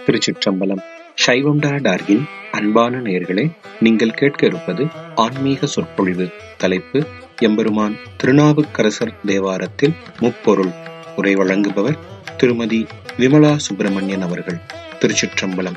திருச்சிற்றம்பலம் சைவம்டா டார்கின் அன்பான நேயர்களே நீங்கள் கேட்க இருப்பது ஆன்மீக சொற்பொழிவு தலைப்பு எம்பெருமான் திருநாவுக்கரசர் தேவாரத்தில் முப்பொருள் உரை வழங்குபவர் திருமதி விமலா சுப்பிரமணியன் அவர்கள் திருச்சிற்றம்பலம்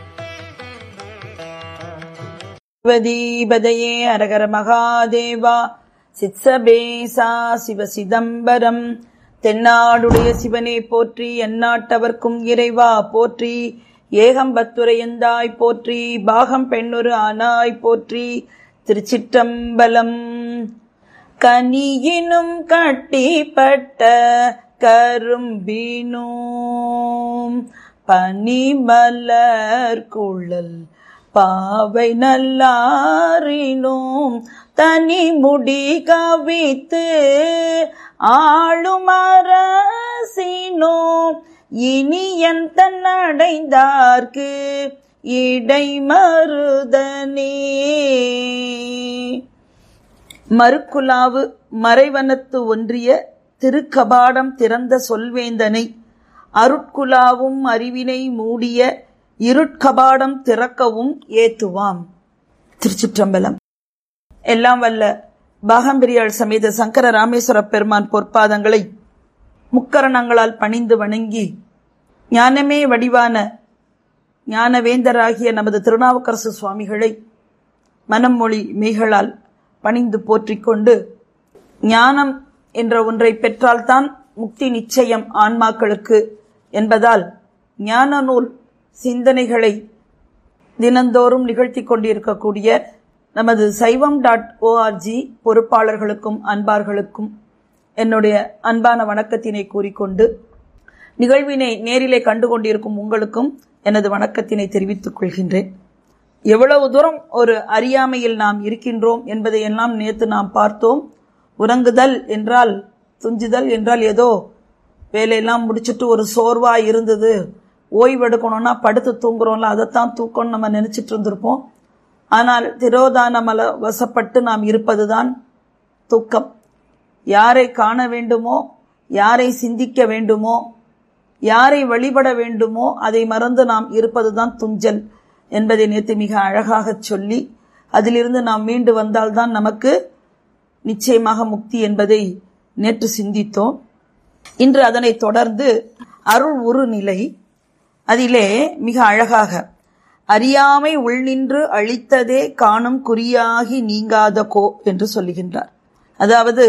சிவதீபதையே அரகர மகாதேவா சித்சபேசா சிவ சிதம்பரம் தென்னாடுடைய சிவனே போற்றி எந்நாட்டவர்க்கும் இறைவா போற்றி ஏகம்பத்துரையந்தாய் போற்றி பாகம் பெண்ணொரு ஆனாய் போற்றி திருச்சிற்றம்பலம் கனியினும் கட்டிப்பட்ட கரும்பினோம் பனிமலர் குழல் பாவை நல்லாரினோம் தனி முடி கவித்து ஆளும் அரசினோம் இனியன் தன்னடைந்தார்க்கு இடை மருதனே மறுக்குலாவு மறைவனத்து ஒன்றிய திருக்கபாடம் திறந்த சொல்வேந்தனை அருட்குலாவும் அறிவினை மூடிய இருட்கபாடம் திறக்கவும் ஏத்துவாம் திருச்சிற்றம்பலம் எல்லாம் வல்ல பாகம்பிரியாள் சமேத சங்கர ராமேஸ்வர பெருமான் பொற்பாதங்களை முக்கரணங்களால் பணிந்து வணங்கி ஞானமே வடிவான ஞானவேந்தராகிய நமது திருநாவுக்கரசு சுவாமிகளை மனம் மொழி மெய்களால் பணிந்து போற்றிக் கொண்டு ஞானம் என்ற ஒன்றை பெற்றால்தான் முக்தி நிச்சயம் ஆன்மாக்களுக்கு என்பதால் ஞான நூல் சிந்தனைகளை தினந்தோறும் நிகழ்த்தி கொண்டிருக்கக்கூடிய நமது சைவம் டாட் ஓஆர்ஜி பொறுப்பாளர்களுக்கும் அன்பார்களுக்கும் என்னுடைய அன்பான வணக்கத்தினை கூறிக்கொண்டு நிகழ்வினை நேரிலே கண்டு கொண்டிருக்கும் உங்களுக்கும் எனது வணக்கத்தினை தெரிவித்துக் கொள்கின்றேன் எவ்வளவு தூரம் ஒரு அறியாமையில் நாம் இருக்கின்றோம் என்பதையெல்லாம் நேற்று நாம் பார்த்தோம் உறங்குதல் என்றால் துஞ்சுதல் என்றால் ஏதோ வேலையெல்லாம் முடிச்சுட்டு ஒரு சோர்வா இருந்தது ஓய்வெடுக்கணும்னா படுத்து தூங்குறோம்ல அதைத்தான் தூக்கம்னு நம்ம நினைச்சிட்டு இருந்திருப்போம் ஆனால் திரோதான மல வசப்பட்டு நாம் இருப்பதுதான் தூக்கம் யாரை காண வேண்டுமோ யாரை சிந்திக்க வேண்டுமோ யாரை வழிபட வேண்டுமோ அதை மறந்து நாம் இருப்பதுதான் துஞ்சல் என்பதை நேற்று மிக அழகாக சொல்லி அதிலிருந்து நாம் மீண்டு வந்தால்தான் நமக்கு நிச்சயமாக முக்தி என்பதை நேற்று சிந்தித்தோம் இன்று அதனை தொடர்ந்து அருள் உரு நிலை அதிலே மிக அழகாக அறியாமை உள்நின்று அழித்ததே காணும் குறியாகி நீங்காத கோ என்று சொல்லுகின்றார் அதாவது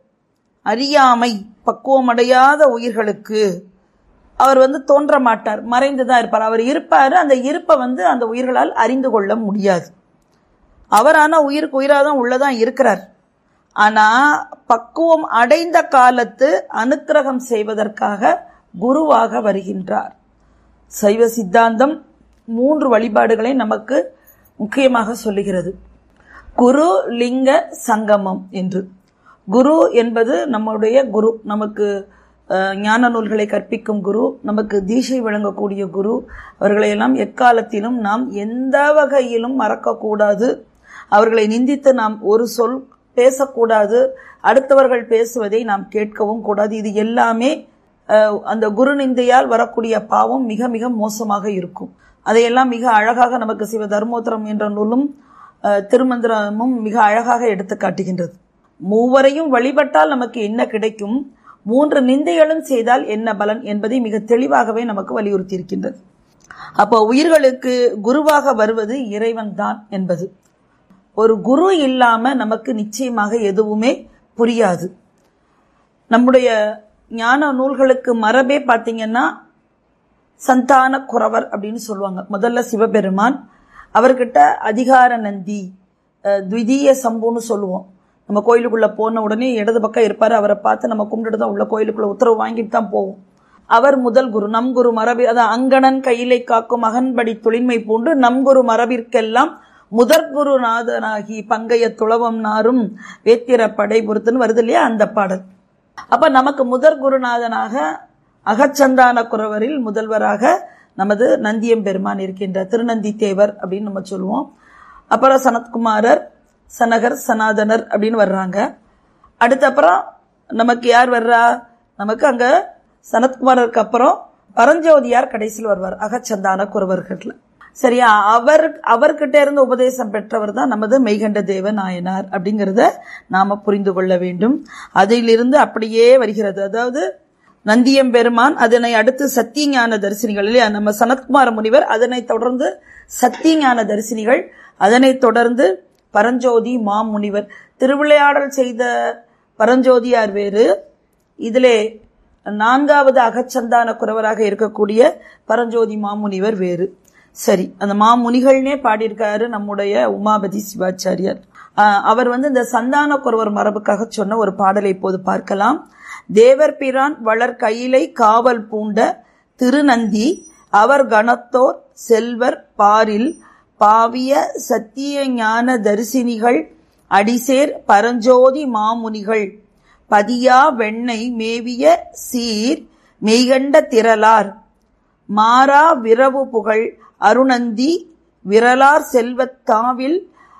அறியாமை பக்குவமடையாத உயிர்களுக்கு அவர் வந்து தோன்ற மாட்டார் மறைந்துதான் இருப்பார் அவர் இருப்பார் அந்த இருப்பை வந்து அந்த உயிர்களால் அறிந்து கொள்ள முடியாது அவர் ஆனா உயிருக்கு உயிராதான் உள்ளதான் இருக்கிறார் ஆனா பக்குவம் அடைந்த காலத்து அனுக்கிரகம் செய்வதற்காக குருவாக வருகின்றார் சைவ சித்தாந்தம் மூன்று வழிபாடுகளை நமக்கு முக்கியமாக சொல்லுகிறது குரு லிங்க சங்கமம் என்று குரு என்பது நம்முடைய குரு நமக்கு ஞான நூல்களை கற்பிக்கும் குரு நமக்கு தீஷை வழங்கக்கூடிய குரு அவர்களையெல்லாம் எக்காலத்திலும் நாம் எந்த வகையிலும் மறக்கக்கூடாது அவர்களை நிந்தித்து நாம் ஒரு சொல் பேசக்கூடாது அடுத்தவர்கள் பேசுவதை நாம் கேட்கவும் கூடாது இது எல்லாமே அந்த குரு நிந்தையால் வரக்கூடிய பாவம் மிக மிக மோசமாக இருக்கும் அதையெல்லாம் மிக அழகாக நமக்கு சிவ தர்மோத்தரம் என்ற நூலும் திருமந்திரமும் மிக அழகாக எடுத்து காட்டுகின்றது மூவரையும் வழிபட்டால் நமக்கு என்ன கிடைக்கும் மூன்று நிந்தைகளும் செய்தால் என்ன பலன் என்பதை மிக தெளிவாகவே நமக்கு வலியுறுத்தி இருக்கின்றது அப்போ உயிர்களுக்கு குருவாக வருவது இறைவன் தான் என்பது ஒரு குரு இல்லாம நமக்கு நிச்சயமாக எதுவுமே புரியாது நம்முடைய ஞான நூல்களுக்கு மரபே பார்த்தீங்கன்னா சந்தான குறவர் அப்படின்னு சொல்லுவாங்க முதல்ல சிவபெருமான் அவர்கிட்ட அதிகார நந்தி த்விதீய சம்புன்னு சொல்லுவோம் நம்ம கோயிலுக்குள்ள போன உடனே இடது பக்கம் இருப்பாரு அவரை பார்த்து நம்ம கும்பிட்டு தான் உள்ள கோயிலுக்குள்ள உத்தரவு வாங்கிட்டு தான் போவோம் அவர் முதல் குரு நம் குரு மரபி அதான் அங்கணன் கையிலை காக்கும் மகன்படி தொழின்மை பூண்டு நம் குரு மரபிற்கெல்லாம் முதற் குருநாதனாகி பங்கைய துளவம் நாரும் வேத்திர படை பொறுத்துன்னு வருது இல்லையா அந்த பாடல் அப்ப நமக்கு முதற் குருநாதனாக அகச்சந்தான குறவரில் முதல்வராக நமது நந்தியம் பெருமான் இருக்கின்ற திருநந்தி தேவர் அப்படின்னு நம்ம சொல்லுவோம் அப்புறம் சனத்குமாரர் சனகர் சனாதனர் அப்படின்னு வர்றாங்க அடுத்த அப்புறம் நமக்கு யார் வர்றா நமக்கு அங்க சனத்குமாருக்கு அப்புறம் பரஞ்சோதியார் கடைசியில் வருவார் அகச்சந்தான குறவர்கள்ல சரியா அவர் அவர்கிட்ட இருந்து உபதேசம் பெற்றவர் தான் நமது மெய்கண்ட தேவ நாயனார் அப்படிங்கிறத நாம புரிந்து கொள்ள வேண்டும் அதிலிருந்து அப்படியே வருகிறது அதாவது நந்தியம் பெருமான் அதனை அடுத்து சத்தியஞான தரிசனிகள் இல்லையா நம்ம சனத்குமார முனிவர் அதனை தொடர்ந்து சத்தியஞான தரிசனிகள் அதனை தொடர்ந்து பரஞ்சோதி மாமுனிவர் திருவிளையாடல் செய்த பரஞ்சோதியார் வேறு இதிலே நான்காவது அகச்சந்தான குறவராக இருக்கக்கூடிய பரஞ்சோதி மாமுனிவர் வேறு சரி அந்த மாமுனிகள்னே பாடியிருக்காரு நம்முடைய உமாபதி சிவாச்சாரியார் ஆஹ் அவர் வந்து இந்த சந்தான குறவர் மரபுக்காக சொன்ன ஒரு பாடலை இப்போது பார்க்கலாம் தேவர் பிரான் வளர் கையிலை காவல் பூண்ட திருநந்தி அவர் கணத்தோர் செல்வர் பாரில் பாவிய சத்திய ஞான தரிசினிகள் அடிசேர் பரஞ்சோதி மாமுனிகள் பதியா வெண்ணெய் மேவிய சீர் மெய்கண்ட திரளார் மாறா விரவு புகழ் அருணந்தி விரலார் செல்வத்தாவில்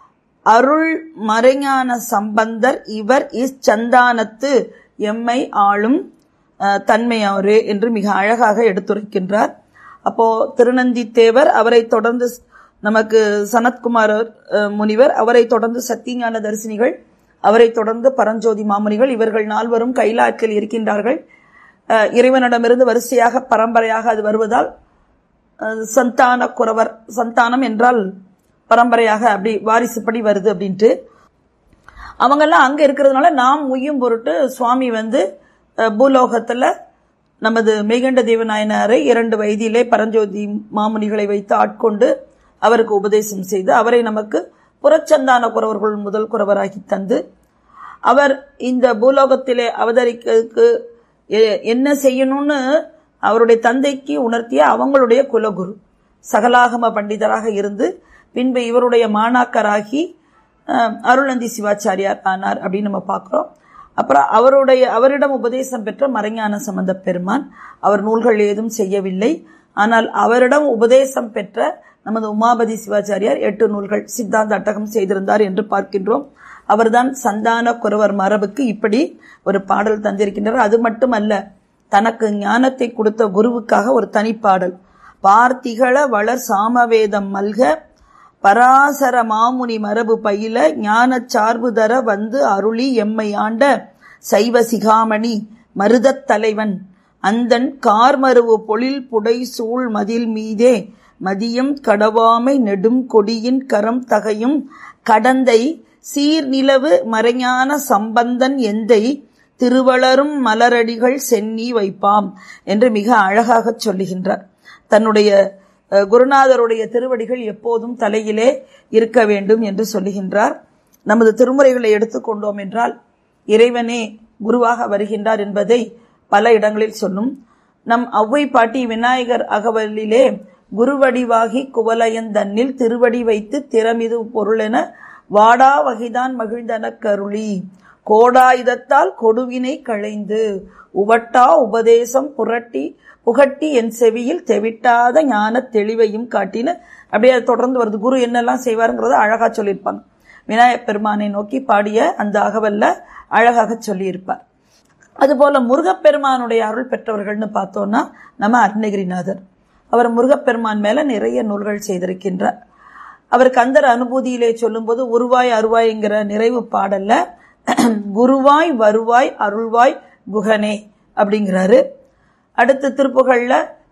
அருள் மறைஞான சம்பந்தர் இவர் இச்சந்தானத்து எம்மை ஆளும் அஹ், தன்மையாரே என்று மிக அழகாக எடுத்துரைக்கின்றார் அப்போ திருநந்தி தேவர் அவரை தொடர்ந்து நமக்கு சனத்குமார் அஹ், முனிவர் அவரை தொடர்ந்து சத்தியஞான தரிசினிகள் அவரை தொடர்ந்து பரஞ்சோதி மாமுனிகள் இவர்கள் நால்வரும் கைலாற்றில் இருக்கின்றார்கள் அஹ், இறைவனிடமிருந்து வரிசையாக பரம்பரையாக அது வருவதால் அஹ், சந்தான குறவர் சந்தானம் என்றால் பரம்பரையாக அப்படி வாரிசுப்படி வருது அப்படின்ட்டு அவங்கெல்லாம் அங்க இருக்கிறதுனால நாம் உய்யும் பொருட்டு சுவாமி வந்து அஹ், பூலோகத்துல நமது மெய்கண்ட தேவநாயனாரை இரண்டு வயதிலே பரஞ்சோதி மாமுனிகளை வைத்து ஆட்கொண்டு அவருக்கு உபதேசம் செய்து அவரை நமக்கு புறச்சந்தான குறவர்கள் முதல் குறவராகி தந்து அவர் இந்த பூலோகத்திலே அவதரிக்கிறதுக்கு எ- என்ன செய்யணும்னு அவருடைய தந்தைக்கு உணர்த்திய அவங்களுடைய குலகுரு சகலாகம பண்டிதராக இருந்து பின்பு இவருடைய மாணாக்கராகி அஹ், அருள்நந்தி சிவாச்சாரியார் ஆனார் அப்படின்னு நம்ம பார்க்கிறோம் அப்புறம் அவருடைய அவரிடம் உபதேசம் பெற்ற மறைஞான சம்பந்த பெருமான் அவர் நூல்கள் ஏதும் செய்யவில்லை ஆனால் அவரிடம் உபதேசம் பெற்ற நமது உமாபதி சிவாச்சாரியார் எட்டு நூல்கள் சித்தாந்த அட்டகம் செய்திருந்தார் என்று பார்க்கின்றோம் அவர்தான் சந்தான குறவர் மரபுக்கு இப்படி ஒரு பாடல் தந்திருக்கின்றார் அது மட்டுமல்ல தனக்கு ஞானத்தை கொடுத்த குருவுக்காக ஒரு தனிப்பாடல் பார்த்திகள வளர் சாமவேதம் மல்க பராசர மாமுனி மரபு பயில ஞானச் சார்பு தர வந்து அருளி எம்மை ஆண்ட சைவ சிகாமணி மருதத் தலைவன் அந்தன் கார்மருவு பொழில் புடை சூழ் மதில் மீதே மதியம் கடவாமை நெடும் கொடியின் கரம் தகையும் கடந்தை சீர்நிலவு மறைஞான சம்பந்தன் எந்தை திருவளரும் மலரடிகள் சென்னி வைப்பாம் என்று மிக அழகாகச் சொல்லுகின்றார் தன்னுடைய அஹ், குருநாதருடைய திருவடிகள் எப்போதும் தலையிலே இருக்க வேண்டும் என்று சொல்லுகின்றார் நமது திருமுறைகளை எடுத்துக்கொண்டோம் என்றால் இறைவனே குருவாக வருகின்றார் என்பதை பல இடங்களில் சொல்லும் நம் ஔவை பாட்டி விநாயகர் அகவலிலே குருவடிவாகி குவலயந்தன்னில் திருவடி வைத்து திறமிது பொருளென வாடா வகைதான் மகிழ்ந்தன கருளி கோடாயுதத்தால் கொடுவினை களைந்து உவட்டா உபதேசம் புரட்டி புகட்டி என் செவியில் தெவிட்டாத ஞான தெளிவையும் காட்டின அப்படியே அது தொடர்ந்து வருது குரு என்னெல்லாம் செய்வாருங்கிறத அழகா சொல்லியிருப்பாங்க விநாயகப் பெருமானை நோக்கி பாடிய அந்த அகவல்ல அழகாக சொல்லியிருப்பார் அதுபோல முருகப்பெருமானுடைய அருள் பெற்றவர்கள்னு பார்த்தோம்னா நம்ம அருணகிரிநாதர் அவர் முருகப்பெருமான் மேல நிறைய நூல்கள் செய்திருக்கின்றார் அவர் கந்தர் அனுபூதியிலே சொல்லும்போது உருவாய் அருவாய்ங்கிற நிறைவு பாடல்ல குருவாய் வருவாய் அருள்வாய் குகனே அப்படிங்கிறாரு அடுத்த திருப்புகள்ல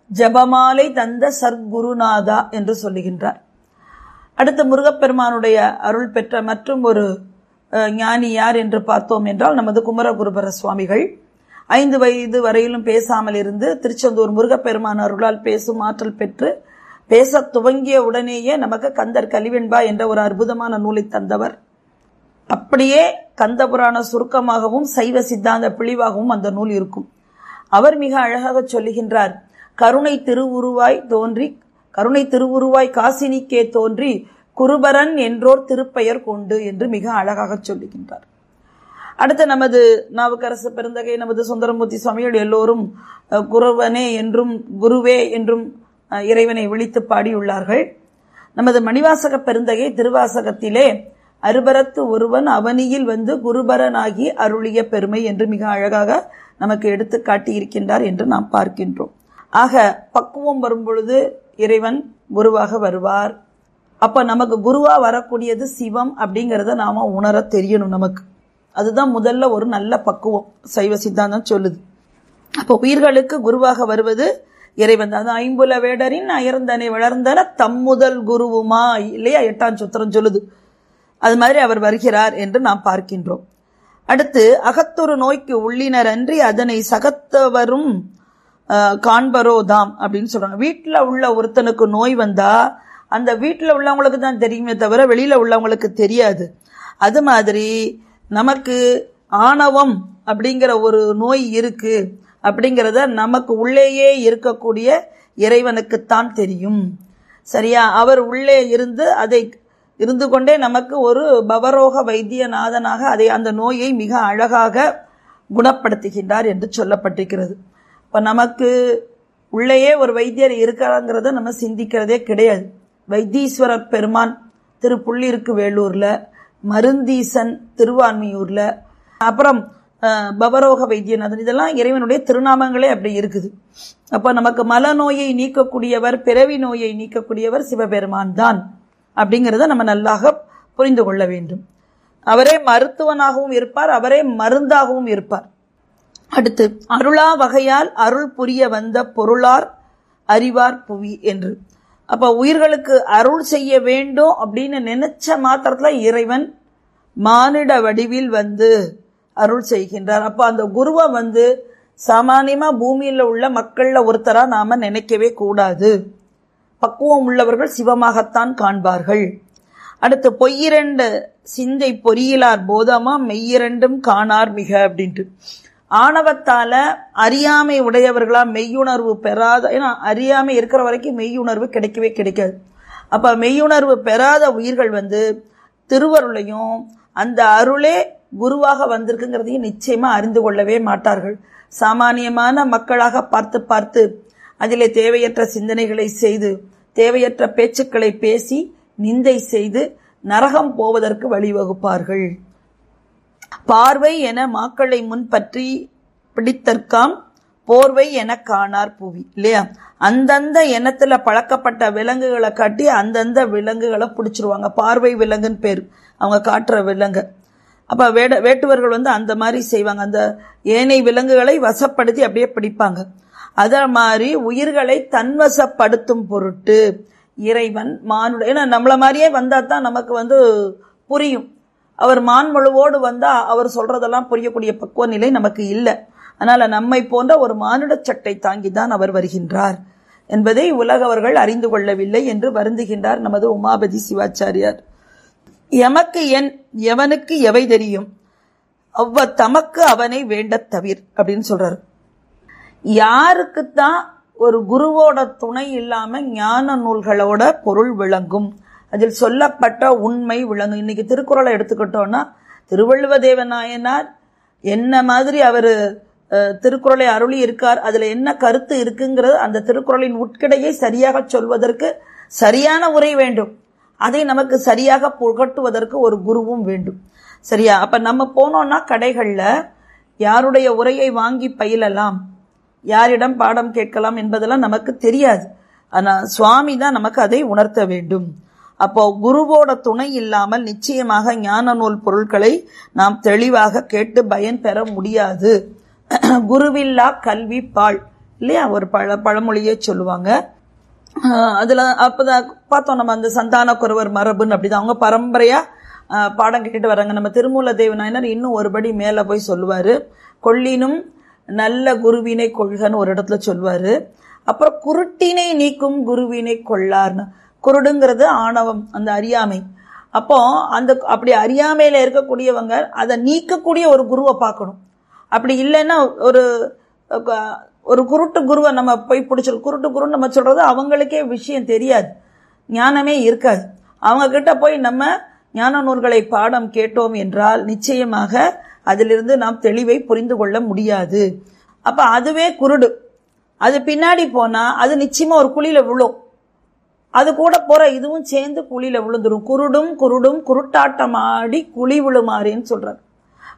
ஜபமாலை தந்த சர்க்குருநாதா என்று சொல்லுகின்றார் அடுத்த முருகப்பெருமானுடைய அருள் பெற்ற மற்றும் ஒரு அஹ், ஞானி யார் என்று பார்த்தோம் என்றால் நமது குமரகுருபர சுவாமிகள் ஐந்து வயது வரையிலும் பேசாமல் இருந்து திருச்செந்தூர் முருகப்பெருமான் அருளால் பேசும் ஆற்றல் பெற்று பேசத் துவங்கிய உடனேயே நமக்கு கந்தர் கலிவெண்பா என்ற ஒரு அற்புதமான நூலை தந்தவர் அப்படியே கந்தபுராண சுருக்கமாகவும் சைவ சித்தாந்த பிழிவாகவும் அந்த நூல் இருக்கும் அவர் மிக அழகாக சொல்லுகின்றார் கருணை திருவுருவாய் தோன்றி கருணை திருவுருவாய் காசினிக்கே தோன்றி குருபரன் என்றோர் திருப்பெயர் கொண்டு என்று மிக அழகாக சொல்லுகின்றார் அடுத்து நமது நாவுக்கரசு பெருந்தகை நமது சுந்தரமூர்த்தி சுவாமிகள் எல்லோரும் அஹ், குருவனே என்றும் குருவே என்றும் அஹ், இறைவனை விழித்து பாடியுள்ளார்கள் நமது மணிவாசக பெருந்தகை திருவாசகத்திலே அருபரத்து ஒருவன் அவனியில் வந்து குருபரனாகி அருளிய பெருமை என்று மிக அழகாக நமக்கு எடுத்து காட்டியிருக்கின்றார் என்று நாம் பார்க்கின்றோம் ஆக பக்குவம் வரும் பொழுது இறைவன் குருவாக வருவார் அப்ப நமக்கு குருவா வரக்கூடியது சிவம் அப்படிங்கறத நாம உணர தெரியணும் நமக்கு அதுதான் முதல்ல ஒரு நல்ல பக்குவம் சைவ சித்தாந்தம் சொல்லுது அப்போ உயிர்களுக்கு குருவாக வருவது இறைவன் தான் அது ஐம்புல வேடரின் அயர்ந்தனை வளர்ந்தன தம்முதல் குருவுமா இல்லையா எட்டாம் சுத்திரம் சொல்லுது அது மாதிரி அவர் வருகிறார் என்று நாம் பார்க்கின்றோம் அடுத்து அகத்தொரு நோய்க்கு உள்ளினர் அன்றி அதனை சகத்தவரும் ஆஹ், காண்பரோ தாம் அப்படின்னு சொல்றாங்க வீட்டுல உள்ள ஒருத்தனுக்கு நோய் வந்தா அந்த வீட்டுல உள்ளவங்களுக்கு தான் தெரியுமே தவிர வெளியில உள்ளவங்களுக்கு தெரியாது அது மாதிரி நமக்கு ஆணவம் அப்படிங்கிற ஒரு நோய் இருக்கு அப்படிங்கிறத நமக்கு உள்ளேயே இருக்கக்கூடிய இறைவனுக்குத்தான் தெரியும் சரியா அவர் உள்ளே இருந்து அதை இருந்து கொண்டே நமக்கு ஒரு பவரோக வைத்தியநாதனாக அதை அந்த நோயை மிக அழகாக குணப்படுத்துகின்றார் என்று சொல்லப்பட்டிருக்கிறது இப்ப நமக்கு உள்ளேயே ஒரு வைத்தியர் இருக்கிறாங்கிறத நம்ம சிந்திக்கிறதே கிடையாது வைத்தீஸ்வரர் பெருமான் திரு புள்ளிருக்கு வேலூர்ல மருந்தீசன் திருவான்மியூர்ல அப்புறம் அஹ், பவரோக வைத்தியநாதன் இதெல்லாம் இறைவனுடைய திருநாமங்களே அப்படி இருக்குது அப்ப நமக்கு மலநோயை நீக்கக்கூடியவர் பிறவி நோயை நீக்கக்கூடியவர் சிவபெருமான் தான் அப்படிங்கிறத நம்ம நல்லாக புரிந்து கொள்ள வேண்டும் அவரே மருத்துவனாகவும் இருப்பார் அவரே மருந்தாகவும் இருப்பார் அடுத்து அருளா வகையால் அருள் புரிய வந்த பொருளார் அறிவார் புவி என்று அப்ப உயிர்களுக்கு அருள் செய்ய வேண்டும் அப்படின்னு நினைச்ச மாத்திரத்துல இறைவன் மானிட வடிவில் வந்து அருள் செய்கின்றார் அப்ப அந்த குருவை வந்து சாமானியமா பூமியில உள்ள மக்கள்ல ஒருத்தரா நாம நினைக்கவே கூடாது பக்குவம் உள்ளவர்கள் சிவமாகத்தான் காண்பார்கள் அடுத்து பொய்யிரண்டு சிந்தை பொறியிலார் போதமா மெய்யிரண்டும் காணார் மிக அப்படின்ட்டு ஆணவத்தால அறியாமை உடையவர்களா மெய்யுணர்வு பெறாத ஏன்னா அறியாமை இருக்கிற வரைக்கும் மெய்யுணர்வு கிடைக்கவே கிடைக்காது அப்ப மெய்யுணர்வு பெறாத உயிர்கள் வந்து திருவருளையும் அந்த அருளே குருவாக வந்திருக்குங்கிறதையும் நிச்சயமா அறிந்து கொள்ளவே மாட்டார்கள் சாமானியமான மக்களாக பார்த்து பார்த்து அதிலே தேவையற்ற சிந்தனைகளை செய்து தேவையற்ற பேச்சுக்களை பேசி நிந்தை செய்து நரகம் போவதற்கு வழிவகுப்பார்கள் பார்வை என மாக்களை முன்பற்றி பிடித்தற்காம் போர்வை என காணார் புவி இல்லையா அந்தந்த எண்ணத்துல பழக்கப்பட்ட விலங்குகளை காட்டி அந்தந்த விலங்குகளை பிடிச்சிருவாங்க பார்வை விலங்குன்னு பேர் அவங்க காட்டுற விலங்கு அப்ப வேட வேட்டுவர்கள் வந்து அந்த மாதிரி செய்வாங்க அந்த ஏனை விலங்குகளை வசப்படுத்தி அப்படியே பிடிப்பாங்க அத மாதிரி உயிர்களை தன்வசப்படுத்தும் பொருட்டு இறைவன் மானுட ஏன்னா நம்மள மாதிரியே வந்தா தான் நமக்கு வந்து புரியும் அவர் மான்மொழுவோடு வந்தா அவர் சொல்றதெல்லாம் புரியக்கூடிய பக்குவ நிலை நமக்கு இல்லை அதனால நம்மை போன்ற ஒரு மானுட சட்டை தாங்கிதான் அவர் வருகின்றார் என்பதை உலகவர்கள் அறிந்து கொள்ளவில்லை என்று வருந்துகின்றார் நமது உமாபதி சிவாச்சாரியார் எமக்கு என் எவனுக்கு எவை தெரியும் அவ்வ தமக்கு அவனை வேண்டத் தவிர் அப்படின்னு சொல்றாரு யாருக்குத்தான் ஒரு குருவோட துணை இல்லாம ஞான நூல்களோட பொருள் விளங்கும் அதில் சொல்லப்பட்ட உண்மை விளங்கும் இன்னைக்கு திருக்குறளை எடுத்துக்கிட்டோம்னா திருவள்ளுவ தேவநாயனார் என்ன மாதிரி அவரு அஹ், திருக்குறளை அருளி இருக்கார் அதுல என்ன கருத்து இருக்குங்கிறது அந்த திருக்குறளின் உட்கிடையை சரியாக சொல்வதற்கு சரியான உரை வேண்டும் அதை நமக்கு சரியாக புகட்டுவதற்கு ஒரு குருவும் வேண்டும் சரியா அப்ப நம்ம போனோம்னா கடைகள்ல யாருடைய உரையை வாங்கி பயிலலாம் யாரிடம் பாடம் கேட்கலாம் என்பதெல்லாம் நமக்கு தெரியாது ஆனா சுவாமி தான் நமக்கு அதை உணர்த்த வேண்டும் அப்போ குருவோட துணை இல்லாமல் நிச்சயமாக ஞான நூல் பொருட்களை நாம் தெளிவாக கேட்டு பயன் பெற முடியாது குருவில்லா கல்வி பால் இல்லையா ஒரு பழ பழமொழியே சொல்லுவாங்க ஆஹ் அதுல அப்பதான் பார்த்தோம் நம்ம அந்த சந்தான குறவர் மரபுன்னு அப்படிதான் அவங்க பரம்பரையா ஆஹ் பாடம் கேட்டுட்டு வராங்க நம்ம திருமூல தேவநாயனர் இன்னும் ஒருபடி மேல போய் சொல்லுவாரு கொள்ளினும் நல்ல குருவினை கொள்கன்னு ஒரு இடத்துல சொல்வாரு அப்புறம் குருட்டினை நீக்கும் குருவினை கொள்ளார்னு குருடுங்கிறது ஆணவம் அந்த அறியாமை அப்போ அந்த அப்படி அறியாமையில இருக்கக்கூடியவங்க அதை நீக்கக்கூடிய ஒரு குருவை பார்க்கணும் அப்படி இல்லைன்னா ஒரு அஹ், ஒரு குருட்டு குருவை நம்ம போய் பிடிச்சிரு குருட்டு குருன்னு நம்ம சொல்றது அவங்களுக்கே விஷயம் தெரியாது ஞானமே இருக்காது அவங்க கிட்ட போய் நம்ம ஞான நூல்களை பாடம் கேட்டோம் என்றால் நிச்சயமாக அதிலிருந்து நாம் தெளிவை புரிந்து கொள்ள முடியாது அப்ப அதுவே குருடு அது பின்னாடி போனா அது நிச்சயமா ஒரு குழியில விழும் அது கூட போற இதுவும் சேர்ந்து குழியில விழுந்துரும் குருடும் குருடும் குருட்டாட்டமாடி குழி விழுமாறேன்னு சொல்றாரு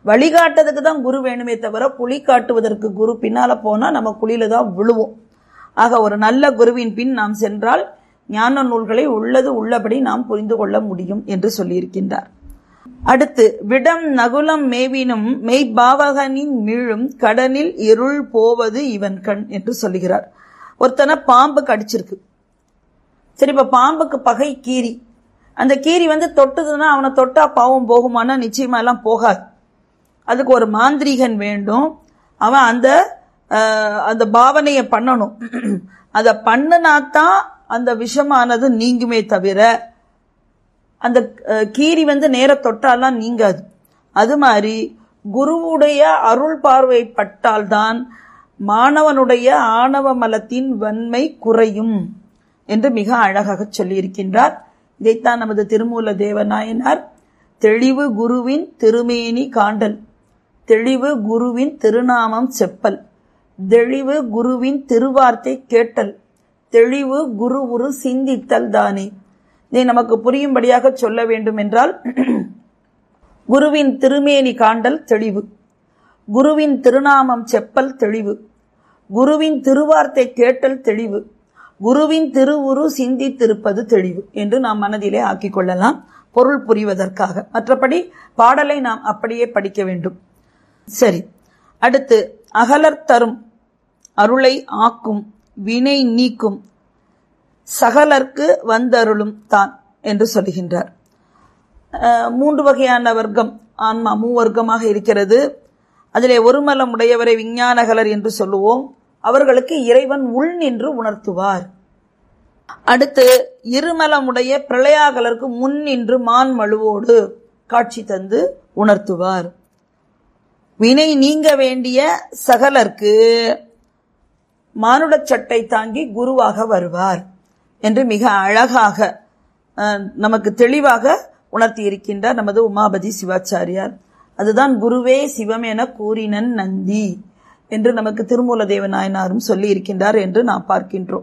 வழிகாட்டுறதுக்கு தான் குரு வேணுமே தவிர குழி காட்டுவதற்கு குரு பின்னால போனா நம்ம குழியில தான் விழுவோம் ஆக ஒரு நல்ல குருவின் பின் நாம் சென்றால் ஞான நூல்களை உள்ளது உள்ளபடி நாம் புரிந்து கொள்ள முடியும் என்று சொல்லியிருக்கின்றார் அடுத்து விடம் நகுலம் மேவினும் மெய்பாவகனின் மீழும் கடனில் இருள் போவது இவன் கண் என்று சொல்லுகிறார் ஒருத்தனை பாம்பு கடிச்சிருக்கு சரி இப்ப பாம்புக்கு பகை கீரி அந்த கீரி வந்து தொட்டுதுன்னா அவனை தொட்டா பாவம் போகுமானா நிச்சயமா எல்லாம் போகாது அதுக்கு ஒரு மாந்திரிகன் வேண்டும் அவன் அந்த அஹ், அந்த பாவனையை பண்ணணும் அதை பண்ணினாத்தான் அந்த விஷமானது நீங்குமே தவிர அந்த அஹ், கீரி வந்து நேர தொட்டாலாம் நீங்காது அது மாதிரி குருவுடைய அருள் பார்வை பட்டால்தான் மாணவனுடைய ஆணவ மலத்தின் வன்மை குறையும் என்று மிக அழகாக சொல்லியிருக்கின்றார் இதைத்தான் நமது திருமூல தேவநாயனார் தெளிவு குருவின் திருமேனி காண்டல் தெளிவு குருவின் திருநாமம் செப்பல் தெளிவு குருவின் திருவார்த்தை கேட்டல் தெளிவு குரு உரு சிந்தித்தல் தானே இதை நமக்கு புரியும்படியாக சொல்ல வேண்டும் என்றால் குருவின் திருமேனி காண்டல் தெளிவு குருவின் திருநாமம் செப்பல் தெளிவு குருவின் திருவார்த்தை கேட்டல் தெளிவு குருவின் திருவுரு சிந்தித்திருப்பது தெளிவு என்று நாம் மனதிலே ஆக்கிக் கொள்ளலாம் பொருள் புரிவதற்காக மற்றபடி பாடலை நாம் அப்படியே படிக்க வேண்டும் சரி அடுத்து அகலர் தரும் அருளை ஆக்கும் வினை நீக்கும் சகலர்க்கு வந்தருளும் தான் என்று சொல்லுகின்றார் அஹ், மூன்று வகையான வர்க்கம் ஆன்மா மூவர்க்கமாக இருக்கிறது அதிலே ஒருமலம் உடையவரை விஞ்ஞானகலர் என்று சொல்லுவோம் அவர்களுக்கு இறைவன் உள் நின்று உணர்த்துவார் அடுத்து இருமலமுடைய பிரளயாகலருக்கு முன் நின்று மான் மழுவோடு காட்சி தந்து உணர்த்துவார் வினை நீங்க வேண்டிய சகலர்க்கு மானுடச் சட்டை தாங்கி குருவாக வருவார் என்று மிக அழகாக அஹ், நமக்கு தெளிவாக உணர்த்தி இருக்கின்றார் நமது உமாபதி சிவாச்சாரியார் அதுதான் குருவே சிவம் என கூறினன் நந்தி என்று நமக்கு திருமூலதேவ நாயனாரும் சொல்லி இருக்கின்றார் என்று நாம் பார்க்கின்றோம்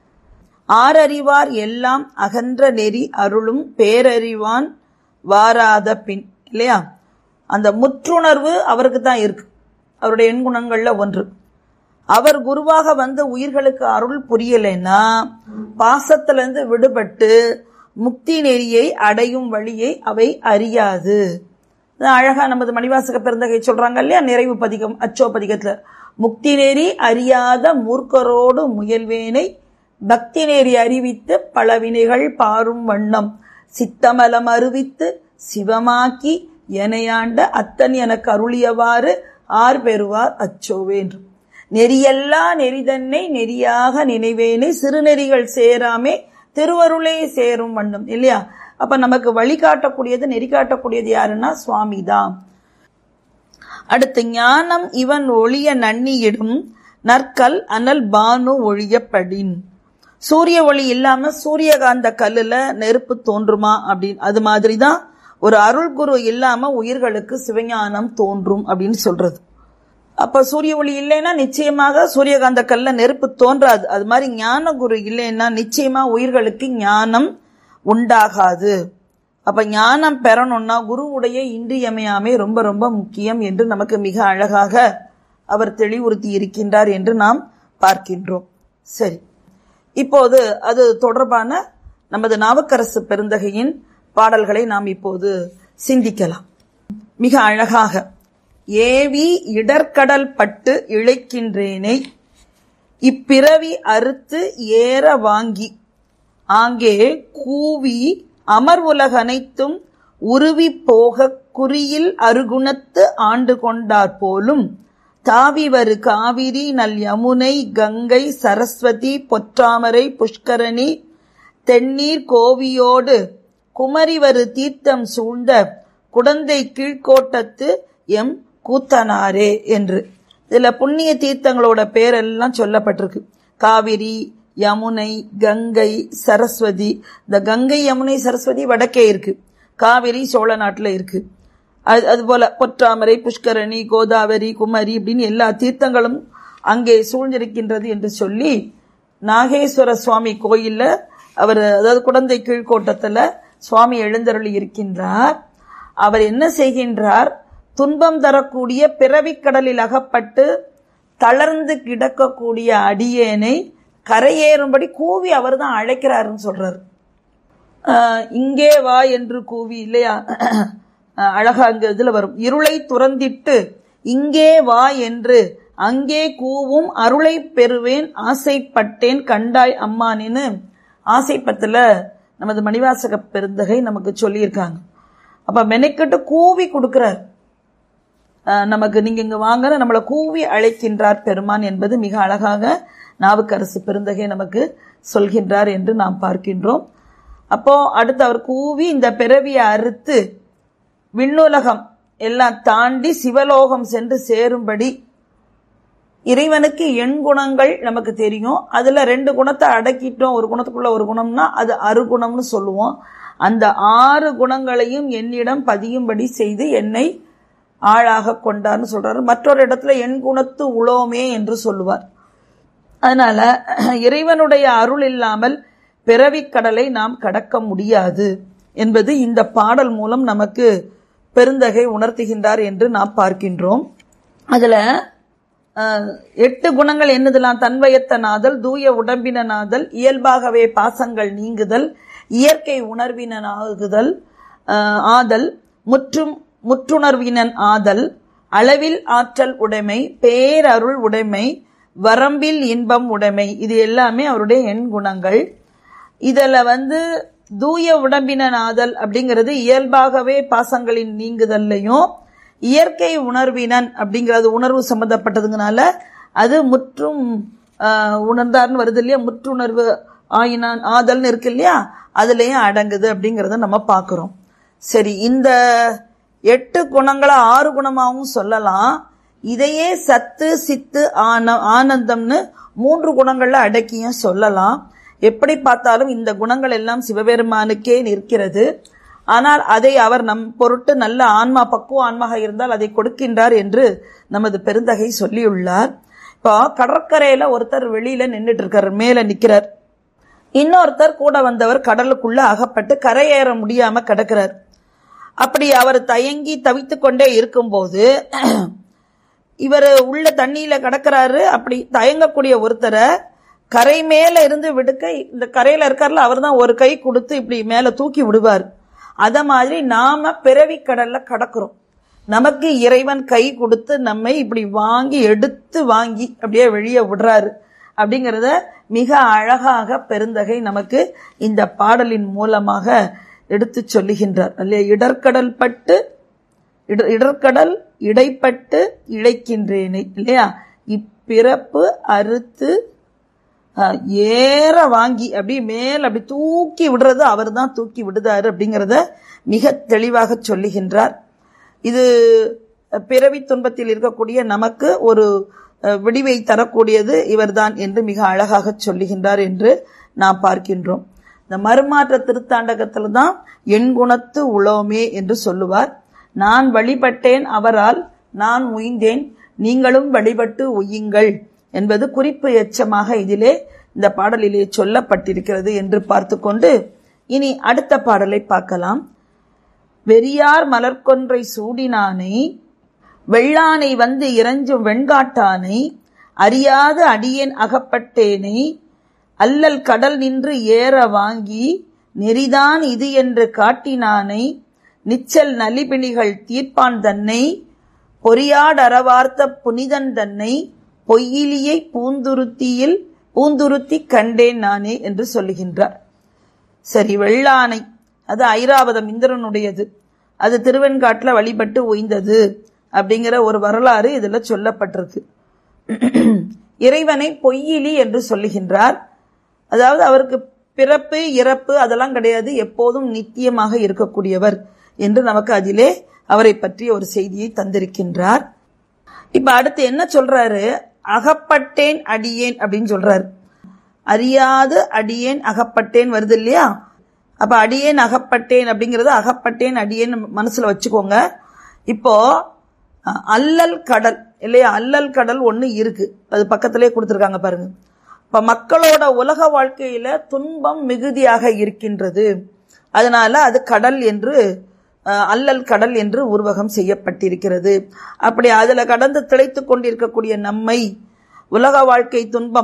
ஆரறிவார் எல்லாம் அகன்ற நெறி அருளும் பேரறிவான் வாராத பின் இல்லையா அந்த முற்றுணர்வு அவருக்கு தான் இருக்கு அவருடைய எண்குணங்கள்ல ஒன்று அவர் குருவாக வந்த உயிர்களுக்கு அருள் புரியலைன்னா பாசத்திலிருந்து விடுபட்டு முக்தி நெறியை அடையும் வழியை அவை அறியாது இது அழகா நமது மணிவாசக பெருந்தகை சொல்றாங்க இல்லையா நிறைவு பதிகம் அச்சோ பதிகத்துல முக்தி நெறி அறியாத மூர்க்கரோடு முயல்வேனை பக்தி நெறி அறிவித்து பலவினைகள் பாரும் வண்ணம் சித்தமலம் அறிவித்து சிவமாக்கி எனையாண்ட அத்தன் எனக்கு அருளியவாறு ஆர் பெறுவார் அச்சோவே என்று நெறியல்லா நெறிதன்னை நெறியாக நினைவேனை சிறுநெறிகள் சேராமே திருவருளே சேரும் வண்ணம் இல்லையா அப்ப நமக்கு வழிகாட்டக்கூடியது நெறி காட்டக்கூடியது யாருன்னா சுவாமி தான் அடுத்து ஞானம் இவன் ஒளிய நன்னியிடும் நற்கல் அனல் பானு ஒழியப்படின் சூரிய ஒளி இல்லாம சூரியகாந்த கல்லுல நெருப்பு தோன்றுமா அப்படின்னு அது மாதிரிதான் ஒரு அருள் குரு இல்லாம உயிர்களுக்கு சிவஞானம் தோன்றும் அப்படின்னு சொல்றது அப்ப சூரிய ஒளி இல்லைன்னா நிச்சயமாக சூரியகாந்த கல்ல நெருப்பு தோன்றாது அது மாதிரி ஞான குரு இல்லைன்னா நிச்சயமா உயிர்களுக்கு ஞானம் உண்டாகாது அப்ப ஞானம் பெறணும்னா குருவுடைய இன்றியமையாமை ரொம்ப ரொம்ப முக்கியம் என்று நமக்கு மிக அழகாக அவர் தெளிவுறுத்தி இருக்கின்றார் என்று நாம் பார்க்கின்றோம் சரி இப்போது அது தொடர்பான நமது நாவுக்கரசு பெருந்தகையின் பாடல்களை நாம் இப்போது சிந்திக்கலாம் மிக அழகாக ஏவி இடர்கடல் பட்டு இழைக்கின்றேனை இப்பிறவி அறுத்து ஏற வாங்கி ஆங்கே கூவி அமர்வுலக அனைத்தும் உருவி போக குறியில் அருகுணத்து ஆண்டு கொண்டார் போலும் தாவிவரு காவிரி நல் யமுனை கங்கை சரஸ்வதி பொற்றாமரை புஷ்கரணி தென்னீர் கோவியோடு குமரிவரு தீர்த்தம் சூழ்ந்த குடந்தை கீழ்கோட்டத்து எம் கூத்தனாரே என்று இதுல புண்ணிய தீர்த்தங்களோட பேரெல்லாம் சொல்லப்பட்டிருக்கு காவிரி யமுனை கங்கை சரஸ்வதி இந்த கங்கை யமுனை சரஸ்வதி வடக்கே இருக்கு காவிரி சோழ நாட்டுல இருக்கு அது அதுபோல பொற்றாமரை புஷ்கரணி கோதாவரி குமரி இப்படின்னு எல்லா தீர்த்தங்களும் அங்கே சூழ்ந்திருக்கின்றது என்று சொல்லி நாகேஸ்வர சுவாமி கோயில்ல அவர் அதாவது குடந்தை கீழ்கோட்டத்துல சுவாமி எழுந்தருளி இருக்கின்றார் அவர் என்ன செய்கின்றார் துன்பம் தரக்கூடிய பிறவிக் கடலில் அகப்பட்டு தளர்ந்து கிடக்கக்கூடிய அடியேனை கரையேறும்படி கூவி அவர் தான் அழைக்கிறாருன்னு சொல்றாரு ஆஹ் இங்கே வா என்று கூவி இல்லையா ஆஹ் அழகா அங்க இதுல வரும் இருளை துறந்திட்டு இங்கே வா என்று அங்கே கூவும் அருளை பெறுவேன் ஆசைப்பட்டேன் கண்டாய் அம்மானின்னு ஆசைப்பத்துல நமது மணிவாசக பெருந்தகை நமக்கு சொல்லியிருக்காங்க அப்ப மெனக்கிட்டு கூவி கொடுக்கிறார் ஆஹ் நமக்கு நீங்க இங்க வாங்க நம்மளை கூவி அழைக்கின்றார் பெருமான் என்பது மிக அழகாக நாவுக்கரசு பெருந்தகை நமக்கு சொல்கின்றார் என்று நாம் பார்க்கின்றோம் அப்போ அடுத்து அவர் கூவி இந்த பிறவியை அறுத்து விண்ணுலகம் எல்லாம் தாண்டி சிவலோகம் சென்று சேரும்படி இறைவனுக்கு எண் குணங்கள் நமக்கு தெரியும் அதுல ரெண்டு குணத்தை அடக்கிட்டோம் ஒரு குணத்துக்குள்ள ஒரு குணம்னா அது அருகுணம்னு சொல்லுவோம் அந்த ஆறு குணங்களையும் என்னிடம் பதியும்படி செய்து என்னை ஆளாக கொண்டார்னு சொல்றாரு மற்றொரு இடத்துல என் குணத்து உளோமே என்று சொல்லுவார் அதனால இறைவனுடைய அருள் இல்லாமல் பிறவிக் கடலை நாம் கடக்க முடியாது என்பது இந்த பாடல் மூலம் நமக்கு பெருந்தகை உணர்த்துகின்றார் என்று நாம் பார்க்கின்றோம் அதுல அஹ், எட்டு குணங்கள் என்னதெல்லாம் தன்வயத்த நாதல் தூய உடம்பின நாதல் இயல்பாகவே பாசங்கள் நீங்குதல் இயற்கை உணர்வினாகுதல் அஹ், ஆதல் முற்றும் முற்றுணர்வினன் ஆதல் அளவில் ஆற்றல் உடைமை பேரருள் உடைமை வரம்பில் இன்பம் உடைமை இது எல்லாமே அவருடைய எண் குணங்கள் இதுல வந்து தூய உடம்பின ஆதல் அப்படிங்கிறது இயல்பாகவே பாசங்களின் நீங்குதல்லையும் இயற்கை உணர்வினன் அப்படிங்கிறது உணர்வு சம்பந்தப்பட்டதுங்கனால அது முற்றும் ஆஹ், உணர்ந்தார்னு வருது இல்லையா முற்றுணர்வு ஆயினான் ஆதல்னு இருக்கு இல்லையா அதுலயும் அடங்குது அப்படிங்கறத நம்ம பார்க்கிறோம் சரி இந்த எட்டு குணங்களை ஆறு குணமாகவும் சொல்லலாம் இதையே சத்து சித்து ஆன ஆனந்தம்னு மூன்று குணங்கள்ல அடக்கியும் சொல்லலாம் எப்படி பார்த்தாலும் இந்த குணங்கள் எல்லாம் சிவபெருமானுக்கே நிற்கிறது ஆனால் அதை அவர் நம் பொருட்டு நல்ல ஆன்மா பக்குவ ஆன்மாக இருந்தால் அதை கொடுக்கின்றார் என்று நமது பெருந்தகை சொல்லியுள்ளார் இப்போ கடற்கரையில ஒருத்தர் வெளியில நின்றுட்டு இருக்காரு மேல நிக்கிறார் இன்னொருத்தர் கூட வந்தவர் கடலுக்குள்ள அகப்பட்டு கரையேற முடியாம கிடக்கிறார் அப்படி அவர் தயங்கி தவித்துக் கொண்டே இருக்கும்போது இவர் உள்ள தண்ணியில கிடக்கிறாரு அப்படி தயங்கக்கூடிய ஒருத்தரை கரை மேல இருந்து விடுக்க இந்த கரையில இருக்கார்ல அவர் தான் ஒரு கை கொடுத்து இப்படி மேல தூக்கி விடுவார் அத மாதிரி நாம பிறவி கடல்ல கடக்கிறோம் நமக்கு இறைவன் கை கொடுத்து நம்மை இப்படி வாங்கி எடுத்து வாங்கி அப்படியே வெளியே விடுறாரு அப்படிங்கிறத மிக அழகாக பெருந்தகை நமக்கு இந்த பாடலின் மூலமாக எடுத்து சொல்லுகின்றார் அல்லையா இடர்கடல் பட்டு இட- இடர்கடல் இடைப்பட்டு இழைக்கின்றேனே இல்லையா இப்பிறப்பு அறுத்து அஹ், ஏற வாங்கி அப்படி மேல் அப்படி தூக்கி விடுறது அவர் தான் தூக்கி விடுதாரு அப்படிங்கிறத மிக தெளிவாக சொல்லுகின்றார் இது அஹ், பிறவி துன்பத்தில் இருக்கக்கூடிய நமக்கு ஒரு அஹ், விடிவை தரக்கூடியது இவர்தான் என்று மிக அழகாக சொல்லுகின்றார் என்று நாம் பார்க்கின்றோம் இந்த மறுமாற்ற திருத்தாண்டகத்தில் தான் என் குணத்து உளோமே என்று சொல்லுவார் நான் வழிபட்டேன் அவரால் நான் உய்ந்தேன் நீங்களும் வழிபட்டு உய்யுங்கள் என்பது குறிப்பு எச்சமாக இதிலே இந்த பாடலிலே சொல்லப்பட்டிருக்கிறது என்று பார்த்துக்கொண்டு இனி அடுத்த பாடலை பார்க்கலாம் வெறியார் மலர்கொன்றை சூடினானை வெள்ளானை வந்து இறஞ்சும் வெண்காட்டானை அறியாத அடியேன் அகப்பட்டேனை அல்லல் கடல் நின்று ஏற வாங்கி நெறிதான் இது என்று காட்டினானை நிச்சல் நலிபிணிகள் தீர்ப்பான் தன்னை பொறியாடறவார்த்த புனிதன் தன்னை பொய்யிலியை பூந்துருத்தியில் பூந்துருத்தி கண்டேன் நானே என்று சொல்லுகின்றார் சரி வெள்ளானை அது ஐராவதம் இந்திரனுடையது அது திருவெண்காட்டுல வழிபட்டு உய்ந்தது அப்படிங்கிற ஒரு வரலாறு இதுல சொல்லப்பட்டிருக்கு இறைவனை பொய்யிலி என்று சொல்லுகின்றார் அதாவது அவருக்கு பிறப்பு இறப்பு அதெல்லாம் கிடையாது எப்போதும் நித்தியமாக இருக்கக்கூடியவர் என்று நமக்கு அதிலே அவரை பற்றி ஒரு செய்தியை தந்திருக்கின்றார் இப்ப அடுத்து என்ன சொல்றாரு அகப்பட்டேன் அடியேன் அப்படின்னு சொல்றாரு அறியாது அடியேன் அகப்பட்டேன் வருது இல்லையா அப்ப அடியேன் அகப்பட்டேன் அப்படிங்கறது அகப்பட்டேன் அடியேன் மனசுல வச்சுக்கோங்க இப்போ அஹ், அல்லல் கடல் இல்லையா அல்லல் கடல் ஒண்ணு இருக்கு அது பக்கத்திலே கொடுத்திருக்காங்க பாருங்க இப்ப மக்களோட உலக வாழ்க்கையில துன்பம் மிகுதியாக இருக்கின்றது அதனால அது கடல் என்று அஹ், அல்லல் கடல் என்று உருவகம் செய்யப்பட்டிருக்கிறது அப்படி அதுல கடந்து திளைத்துக் கொண்டிருக்கக்கூடிய நம்மை உலக வாழ்க்கை துன்பம்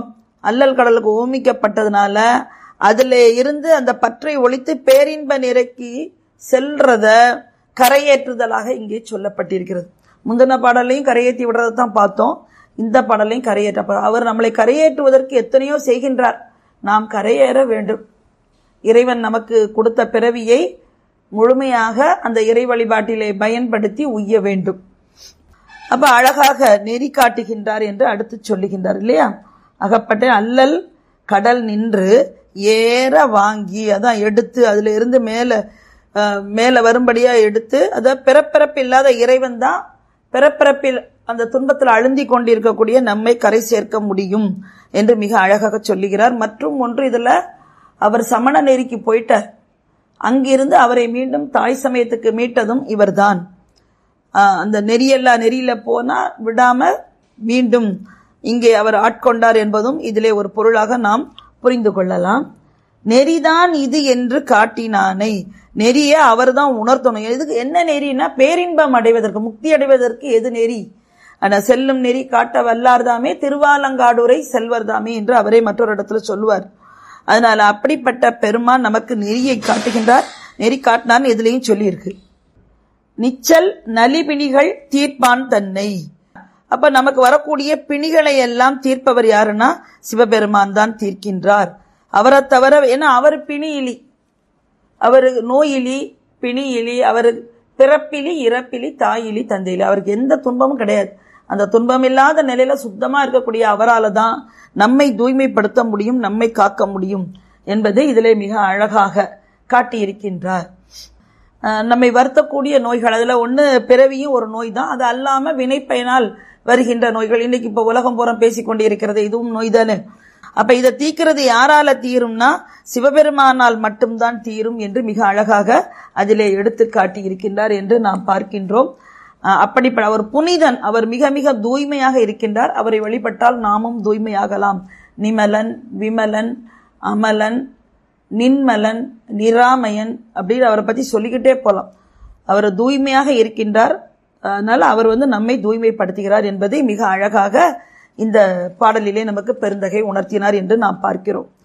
அல்லல் கடலுக்கு ஓமிக்கப்பட்டதுனால அதுல இருந்து அந்த பற்றை ஒழித்து பேரின்ப நிறைக்கு செல்றத கரையேற்றுதலாக இங்கே சொல்லப்பட்டிருக்கிறது முந்தின பாடலையும் கரையேற்றி விடுறதை தான் பார்த்தோம் இந்த பாடலையும் கரையேற்ற அவர் நம்மளை கரையேற்றுவதற்கு எத்தனையோ செய்கின்றார் நாம் கரையேற வேண்டும் இறைவன் நமக்கு கொடுத்த பிறவியை முழுமையாக அந்த இறை வழிபாட்டிலே பயன்படுத்தி உய்ய வேண்டும் அப்ப அழகாக நெறி காட்டுகின்றார் என்று அடுத்து சொல்லுகின்றார் இல்லையா அகப்பட்ட அல்லல் கடல் நின்று ஏற வாங்கி அதான் எடுத்து அதுல இருந்து மேல அஹ், மேல வரும்படியா எடுத்து அத பிறப்பிறப்பு இல்லாத இறைவன் தான் பிறப்பிறப்பில் அந்த துன்பத்தில் அழுந்தி கொண்டிருக்கக்கூடிய நம்மை கரை சேர்க்க முடியும் என்று மிக அழகாக சொல்லுகிறார் மற்றும் ஒன்று இதுல அவர் சமண நெறிக்கு போயிட்டார் அங்கிருந்து அவரை மீண்டும் தாய் சமயத்துக்கு மீட்டதும் இவர்தான் ஆஹ் அந்த நெறியல்லா நெறியில போனா விடாம மீண்டும் இங்கே அவர் ஆட்கொண்டார் என்பதும் இதிலே ஒரு பொருளாக நாம் புரிந்து கொள்ளலாம் நெறிதான் இது என்று காட்டினானை நெறிய அவர்தான் உணர்த்தணும் இதுக்கு என்ன நெறினா பேரின்பம் அடைவதற்கு முக்தி அடைவதற்கு எது நெறி ஆனா செல்லும் நெறி காட்ட வல்லார்தாமே திருவாலங்காடுரை செல்வர்தாமே என்று அவரே மற்றொரு இடத்துல சொல்லுவார் அதனால அப்படிப்பட்ட பெருமான் நமக்கு நெறியை காட்டுகின்றார் நெறி காட்டினான்னு எதுலையும் சொல்லியிருக்கு நிச்சல் நலிபிணிகள் தீர்ப்பான் தன்னை அப்ப நமக்கு வரக்கூடிய பிணிகளை எல்லாம் தீர்ப்பவர் யாருன்னா சிவபெருமான் தான் தீர்க்கின்றார் அவரை தவிர ஏன்னா அவர் பிணியிலி அவர் நோயிலி பிணியிலி அவர் பிறப்பிலி இறப்பிலி தாயிலி தந்தையிலி அவருக்கு எந்த துன்பமும் கிடையாது அந்த துன்பம் இல்லாத நிலையில சுத்தமா இருக்கக்கூடிய அவரால தான் நம்மை தூய்மைப்படுத்த முடியும் நம்மை காக்க முடியும் என்பதை இதிலே மிக அழகாக காட்டியிருக்கின்றார் அஹ் நம்மை வருத்தக்கூடிய நோய்கள் அதுல ஒண்ணு பிறவியும் ஒரு நோய் தான் அது அல்லாம வினைப்பயனால் வருகின்ற நோய்கள் இன்னைக்கு இப்ப உலகம் பூரா பேசிக்கொண்டே இருக்கிறது இதுவும் நோய் தானே அப்ப இதை தீக்கிறது யாரால தீரும்னா சிவபெருமானால் மட்டும்தான் தீரும் என்று மிக அழகாக அதிலே எடுத்து காட்டி இருக்கின்றார் என்று நாம் பார்க்கின்றோம் அஹ் அப்படிப்பட்ட அவர் புனிதன் அவர் மிக மிக தூய்மையாக இருக்கின்றார் அவரை வழிபட்டால் நாமும் தூய்மையாகலாம் நிமலன் விமலன் அமலன் நின்மலன் நிராமயன் அப்படின்னு அவரை பத்தி சொல்லிக்கிட்டே போலாம் அவர் தூய்மையாக இருக்கின்றார் அதனால அவர் வந்து நம்மை தூய்மைப்படுத்துகிறார் என்பதை மிக அழகாக இந்த பாடலிலே நமக்கு பெருந்தகை உணர்த்தினார் என்று நாம் பார்க்கிறோம்